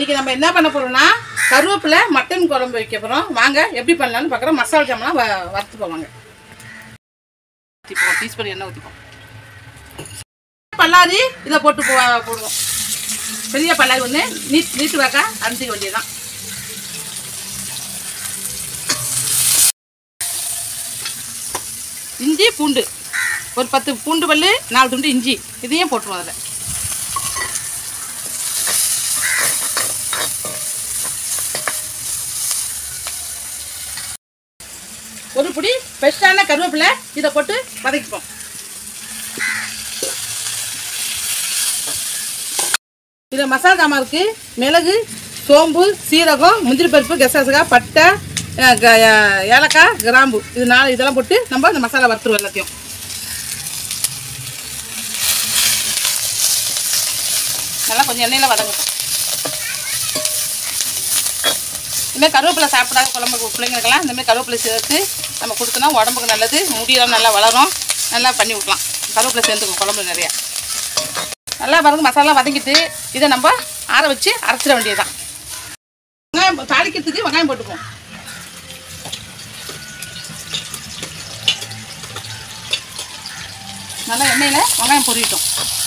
இன்னைக்கு நம்ம என்ன பண்ண போறோம்னா கருவேப்பிலை மட்டன் குழம்பு வைக்க போறோம் வாங்க எப்படி பண்ணலாம்னு பார்க்குறோம் மசாலா ஜாமெல்லாம் வ- வறுத்து போவாங்க ஊற்றிப்போம் டீஸ்பூன் எண்ணெய் ஊற்றிப்போம் பல்லாரி இதை போட்டு போ போடுவோம் பெரிய பல்லாரி ஒன்று நீட் நீட்டு வாக்கா அரைஞ்சிக்க வேண்டியதுதான் இஞ்சி பூண்டு ஒரு பத்து பூண்டு பல்லு நாலு துண்டு இஞ்சி இதையும் போட்டுருவோம் அதில் ஒரு பிடி ஃப்ரெஷ்ஷான கருவேப்பிலை இதை போட்டு வதக்கிப்போம் இதில் மசாலா சாமான் இருக்குது மிளகு சோம்பு சீரகம் முந்திரி பருப்பு கெசகசகா பட்டை அஹ், க- அஹ், ஏலக்காய் கிராம்பு இது நாலு இதெல்லாம் போட்டு நம்ம இந்த மசாலா வறுத்துருவோம் எல்லாத்தையும் நல்லா கொஞ்சம் எண்ணெயில் வதங்கட்டும் இந்தமாதிரி கருவேப்பிலை சாப்பிடாத குழம்பு பிள்ளைங்களுக்கெல்லாம் இந்தமாதிரி கருவேப்பிலை சேர்த்து நம்ம கொடுத்தோன்னா உடம்புக்கு நல்லது முடியெல்லாம் நல்லா வளரும் நல்லா பண்ணி விட்லாம் கருவேப்பிலை சேர்ந்துக்கும் குழம்பு நிறையா நல்லா பாருங்க மசாலா வதங்கிட்டு இதை நம்ம ஆற வச்சு அரைச்சிட வேண்டியதுதான் வெங்காயம் தாளிக்கிறதுக்கு வெங்காயம் போட்டுப்போம் நல்லா எண்ணெயில் வெங்காயம் பொரியட்டும்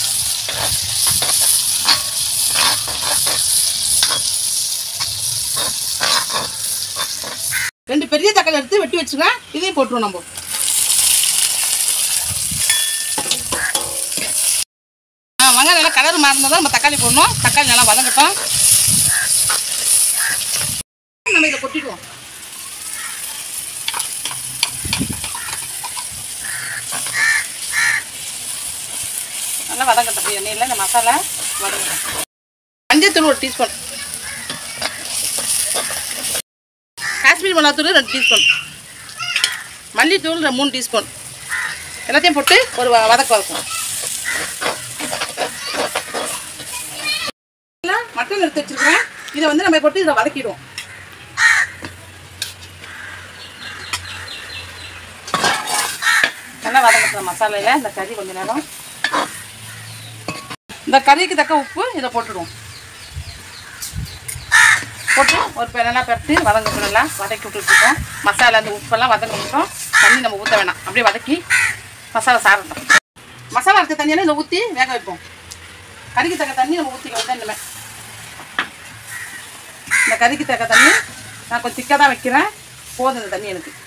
ரெண்டு பெரிய தக்காளி எடுத்து வெட்டி வச்சுங்க இதையும் போட்டுருவோம் நம்ம ஆ வெங்காயம் நல்லா கலர் மாறினா தான் நம்ம தக்காளி போடணும் தக்காளி நல்லா வதங்கட்டும் நம்ம இதை கொட்டிடுவோம் நல்லா வதங்கட்டும் அப்படியே எண்ணெயில் இந்த மசாலா வதங்கட்டும் மஞ்சத்தூள் ஒரு டீஸ்பூன் காஷ்மீர் மிளகாத்தூள் ரெண்டு டீஸ்பூன் மல்லித்தூள் ரெ- மூணு டீஸ்பூன் எல்லாத்தையும் போட்டு ஒரு வ- வதக்க வதக்கும் எல்லாம் மட்டன் எடுத்து வச்சிருக்கிறேன் இதை வந்து நம்ம போட்டு இதை வதக்கிடுவோம் நல்லா வதக்கட்டும் மசாலையில் இந்த கறி கொஞ்ச நேரம் இந்த கறிக்கு தக்க உப்பு இதை போட்டுடுவோம் போட்டு ஒரு பெ- நல்லா பரட்டி வதங்க நல்லா வதக்கி விட்டுருக்கோம் மசாலா அந்த உப்பெல்லாம் வதங்க விட்டோம் தண்ணி நம்ம ஊற்ற வேணாம் அப்படியே வதக்கி மசாலா சாரட்டும் மசாலா இருக்க தண்ணியெல்லாம் இதில் ஊற்றி வேக வைப்போம் கறிக்கு தக்க தண்ணி நம்ம ஊற்றிக்க வேண்டாம் இனிமேல் இந்த கறிக்கு தக்க தண்ணி நான் கொஞ்சம் திக்காக தான் வைக்கிறேன் போதும் இந்த தண்ணி எனக்கு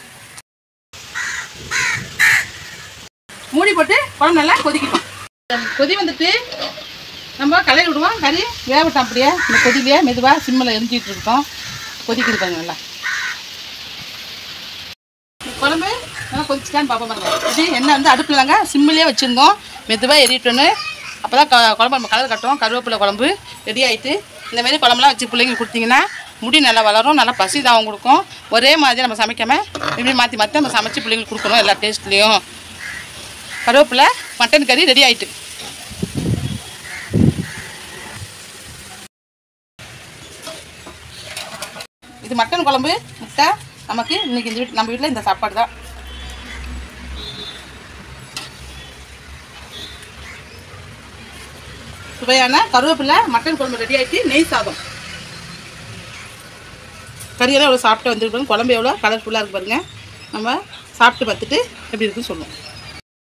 மூடி போட்டு குழம்பு நல்லா கொதிக்கட்டும் கொதி வந்துட்டு நம்ம கலரி விடுவோம் கறி வேகட்டும் அப்படியே இந்த கொதிலையே மெதுவாக சிம்மில் எரிஞ்சிட்டு இருக்கோம் கொதிக்குது பாருங்க நல்லா இந்த குழம்பு நல்லா கொதிச்சுக்கான்னு பார்ப்போம் பாருங்க இது எண்ணெய் வந்து அடுப்பில் தாங்க சிம்மிலே வச்சுருந்தோம் மெதுவாக எரியட்டோன்னு அப்போ தான் குழம்பு நம்ம கலர் கட்டும் கருவேப்பிலை குழம்பு ரெடி ஆகிட்டு இந்த மாதிரி குழம்புலாம் வச்சு பிள்ளைங்களுக்கு கொடுத்தீங்கன்னா முடி நல்லா வளரும் நல்லா பசி தாவும் கொடுக்கும் ஒரே மாதிரி நம்ம சமைக்காமல் இப்படி மாற்றி மாற்றி நம்ம சமைச்சு பிள்ளைங்களுக்கு கொடுக்கணும் எல்லா டேஸ்ட்லேயும் கருவேப்பிலை மட்டன் கறி ரெடி ஆயிட்டு இது மட்டன் குழம்பு முட்டை நமக்கு இன்னைக்கு இந்த வீட்டு நம்ம வீட்டில் இந்த சாப்பாடு தான் சுவையான கருவேப்பிலை மட்டன் குழம்பு ரெடி ஆயிட்டு நெய் சாதம் கறியெல்லாம் எவ்வளோ சாப்பிட்டு வந்துருக்கு பாருங்க குழம்பு எவ்வளோ கலர்ஃபுல்லாக இருக்கு பாருங்க நம்ம சாப்பிட்டு பார்த்துட்டு எப்படி இருக்குன்னு சொல்லுவோம்